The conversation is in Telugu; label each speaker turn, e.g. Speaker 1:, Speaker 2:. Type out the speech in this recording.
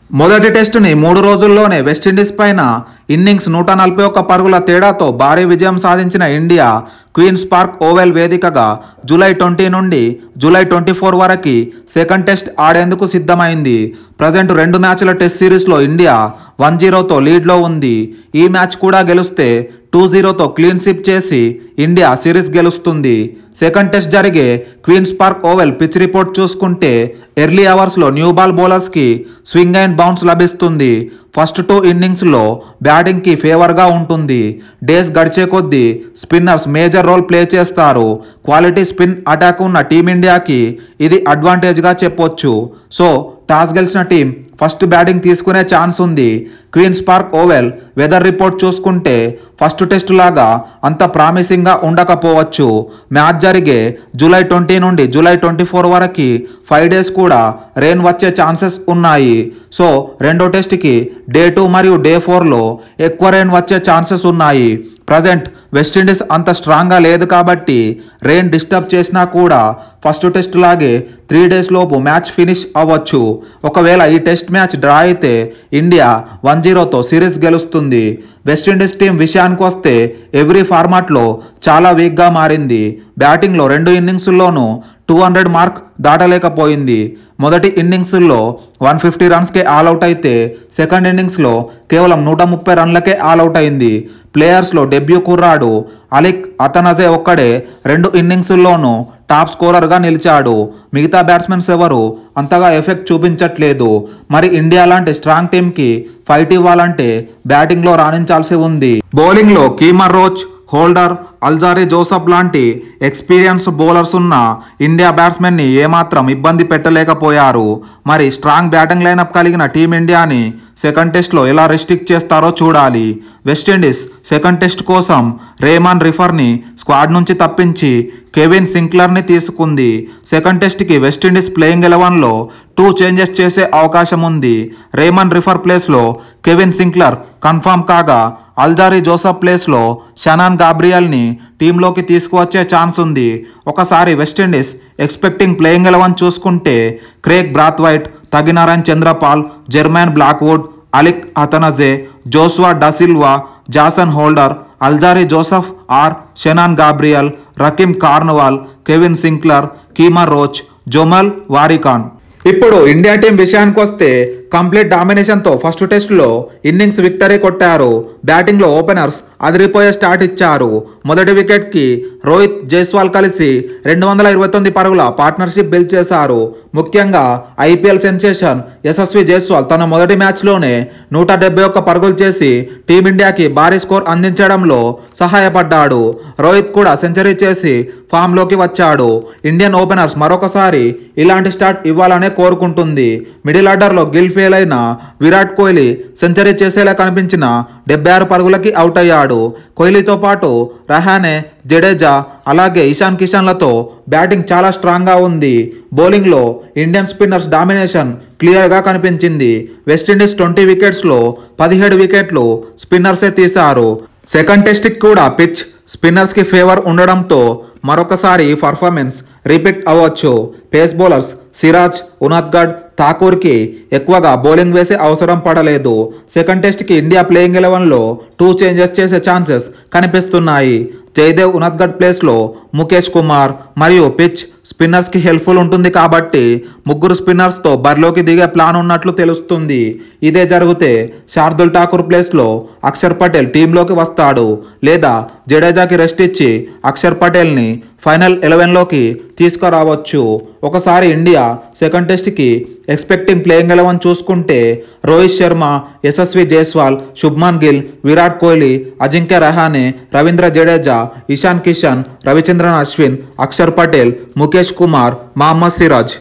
Speaker 1: మొదటి టెస్టుని మూడు రోజుల్లోనే వెస్టిండీస్ పైన ఇన్నింగ్స్ నూట నలభై ఒక్క పరుగుల తేడాతో భారీ విజయం సాధించిన ఇండియా క్వీన్స్ పార్క్ ఓవెల్ వేదికగా జూలై ట్వంటీ నుండి జూలై ట్వంటీ ఫోర్ వరకు సెకండ్ టెస్ట్ ఆడేందుకు సిద్ధమైంది ప్రజెంట్ రెండు మ్యాచ్ల టెస్ట్ సిరీస్లో ఇండియా వన్ జీరోతో లీడ్లో ఉంది ఈ మ్యాచ్ కూడా గెలిస్తే టూ జీరోతో క్లీన్ స్విప్ చేసి ఇండియా సిరీస్ గెలుస్తుంది సెకండ్ టెస్ట్ జరిగే Queen's Park Oval pitch report చూసుకుంటే ఎర్లీ అవర్స్లో న్యూ బాల్ బౌలర్స్కి స్వింగ్ అండ్ బౌన్స్ లభిస్తుంది ఫస్ట్ టూ ఇన్నింగ్స్లో బ్యాటింగ్కి ఫేవర్గా ఉంటుంది డేస్ గడిచే కొద్దీ స్పిన్నర్స్ మేజర్ రోల్ ప్లే చేస్తారు క్వాలిటీ స్పిన్ అటాక్ ఉన్న టీమిండియాకి ఇది అడ్వాంటేజ్గా చెప్పొచ్చు సో టాస్ గెలిచిన టీం ఫస్ట్ బ్యాటింగ్ తీసుకునే ఛాన్స్ ఉంది Queen's Park Oval weather report చూసుకుంటే ఫస్ట్ టెస్ట్ లాగా అంత ప్రామిసింగ్గా ఉండకపోవచ్చు మ్యాచ్ జరిగే జూలై ట్వంటీ నుండి జూలై ట్వంటీ ఫోర్ వరకు ఫైవ్ డేస్ కూడా రెయిన్ వచ్చే ఛాన్సెస్ ఉన్నాయి సో రెండో టెస్ట్కి డే టూ మరియు డే ఫోర్లో ఎక్కువ రెయిన్ వచ్చే ఛాన్సెస్ ఉన్నాయి ప్రజెంట్ వెస్టిండీస్ అంత స్ట్రాంగ్గా లేదు కాబట్టి రెయిన్ డిస్టర్బ్ చేసినా కూడా ఫస్ట్ టెస్ట్ లాగే త్రీ డేస్ లోపు మ్యాచ్ ఫినిష్ అవ్వచ్చు ఒకవేళ ఈ టెస్ట్ మ్యాచ్ డ్రా అయితే ఇండియా వన్ జీరోతో సిరీస్ గెలుస్తుంది వెస్టిండీస్ టీం విషయానికి వస్తే ఎవ్రీ ఫార్మాట్లో చాలా వీక్గా మారింది బ్యాటింగ్లో రెండు ఇన్నింగ్స్ల్లోనూ టూ హండ్రెడ్ మార్క్ దాటలేకపోయింది మొదటి ఇన్నింగ్స్లో వన్ ఫిఫ్టీ రన్స్కే ఆల్అవుట్ అయితే సెకండ్ ఇన్నింగ్స్లో కేవలం నూట ముప్పై రన్లకే ఆల్అవుట్ అయింది ప్లేయర్స్లో డెబ్యూ కుర్రాడు అలిక్ అతనజే ఒక్కడే రెండు ఇన్నింగ్స్ల్లోనూ టాప్ స్కోరర్గా నిలిచాడు మిగతా బ్యాట్స్మెన్స్ ఎవరు అంతగా ఎఫెక్ట్ చూపించట్లేదు మరి ఇండియా లాంటి స్ట్రాంగ్ టీంకి ఫైట్ ఇవ్వాలంటే బ్యాటింగ్లో రాణించాల్సి ఉంది బౌలింగ్లో Kemar Roach Holder Alzarri Joseph లాంటి ఎక్స్పీరియన్స్ బౌలర్స్ ఉన్న ఇండియా బ్యాట్స్మెన్ని ఏమాత్రం ఇబ్బంది పెట్టలేకపోయారు మరి స్ట్రాంగ్ బ్యాటింగ్ లైనప్ కలిగిన టీమిండియాని సెకండ్ టెస్ట్లో ఎలా రెస్ట్రిక్ట్ చేస్తారో చూడాలి వెస్టిండీస్ సెకండ్ టెస్ట్ కోసం రేమాన్ రిఫర్ని స్క్వాడ్ నుంచి తప్పించి కెవిన్ సింక్లర్ని తీసుకుంది సెకండ్ టెస్ట్కి వెస్టిండీస్ ప్లేయింగ్ ఎలెవన్లో టూ చేంజెస్ చేసే అవకాశం ఉంది రేమన్ రిఫర్ ప్లేస్లో కెవిన్ సింక్లర్ కన్ఫర్మ్ కాగా అల్జారీ జోసఫ్ ప్లేస్లో షనాన్ గాబ్రియల్ని టీంలోకి తీసుకువచ్చే ఛాన్స్ ఉంది ఒకసారి వెస్టిండీస్ ఎక్స్పెక్టింగ్ ప్లేయింగ్ ఎలెవన్ చూసుకుంటే Kraigg Brathwaite Tagenarine Chanderpaul Jermaine Blackwood Alick Athanaze Joshua Da Silva Jason Holder Alzarri Joseph or Shannon Gabriel Rahkeem Cornwall Kevin Sinclair Kemar Roach Jomel Warrican ఇప్పుడు ఇండియా టీం విషయానికి వస్తే కంప్లీట్ డామినేషన్తో ఫస్ట్ టెస్ట్లో ఇన్నింగ్స్ విక్టరీ కొట్టారు బ్యాటింగ్లో ఓపెనర్స్ అదిరిపోయే స్టార్ట్ ఇచ్చారు మొదటి వికెట్కి రోహిత్ జైస్వాల్ కలిసి రెండు వందల ఇరవై తొమ్మిది పరుగుల పార్ట్నర్షిప్ బిల్డ్ చేశారు ముఖ్యంగా ఐపీఎల్ సెన్సేషన్ యశస్వి జైస్వాల్ తన మొదటి మ్యాచ్లోనే నూట డెబ్బై ఒక్క పరుగులు చేసి టీమిండియాకి భారీ స్కోర్ అందించడంలో సహాయపడ్డాడు రోహిత్ కూడా సెంచరీ చేసి ఫామ్లోకి వచ్చాడు ఇండియన్ ఓపెనర్స్ మరొకసారి ఇలాంటి స్టార్ట్ ఇవ్వాలనే కోరుకుంటుంది మిడిల్ ఆర్డర్లో గిల్ ఫెయిల్ అయిన విరాట్ కోహ్లీ సెంచరీ చేసేలా కనిపించిన డెబ్బై ఆరు పరుగులకి అవుట్ అయ్యాడు కోహ్లీతో పాటు రహానే జడేజా అలాగే ఇషాన్ కిషన్లతో బ్యాటింగ్ చాలా స్ట్రాంగ్గా ఉంది బౌలింగ్లో ఇండియన్ స్పిన్నర్స్ డామినేషన్ క్లియర్గా కనిపించింది వెస్టిండీస్ ట్వంటీ వికెట్స్లో పదిహేడు వికెట్లు స్పిన్నర్సే తీశారు సెకండ్ టెస్ట్కి కూడా పిచ్ స్పిన్నర్స్కి ఫేవర్ ఉండడంతో మరొకసారి ఈ పర్ఫార్మెన్స్ రిపీట్ అవ్వచ్చు పేస్ బౌలర్స్ సిరాజ్ ఉనాద్గఢ్ ఠాకూర్కి ఎక్కువగా బౌలింగ్ వేసే అవసరం పడలేదు సెకండ్ టెస్ట్కి ఇండియా ప్లేయింగ్ ఎలెవన్లో టూ చేంజెస్ చేసే ఛాన్సెస్ కనిపిస్తున్నాయి జయదేవ్ ఉనద్గఢ్ ప్లేస్లో ముఖేష్ కుమార్ మరియు పిచ్ స్పిన్నర్స్కి హెల్ప్ఫుల్ ఉంటుంది కాబట్టి ముగ్గురు స్పిన్నర్స్తో బరిలోకి దిగే ప్లాన్ ఉన్నట్లు తెలుస్తుంది ఇదే జరిగితే శార్దుల్ ఠాకూర్ ప్లేస్లో అక్షర్ పటేల్ టీంలోకి వస్తాడు లేదా జడేజాకి రెస్ట్ ఇచ్చి అక్షర్ పటేల్ని ఫైనల్ ఎలెవెన్లోకి తీసుకురావచ్చు ఒకసారి ఇండియా సెకండ్ టెస్ట్కి ఎక్స్పెక్టింగ్ ప్లేయింగ్ ఎలెవెన్ చూసుకుంటే రోహిత్ శర్మ యశస్వి జైస్వాల్ శుభ్మన్ గిల్ విరాట్ కోహ్లీ అజింక్య రహానే రవీంద్ర జడేజా ఇషాన్ కిషన్ రవిచంద్రన్ అశ్విన్ అక్షర్ పటేల్ ముఖేష్ కుమార్ మహమ్మద్ సిరాజ్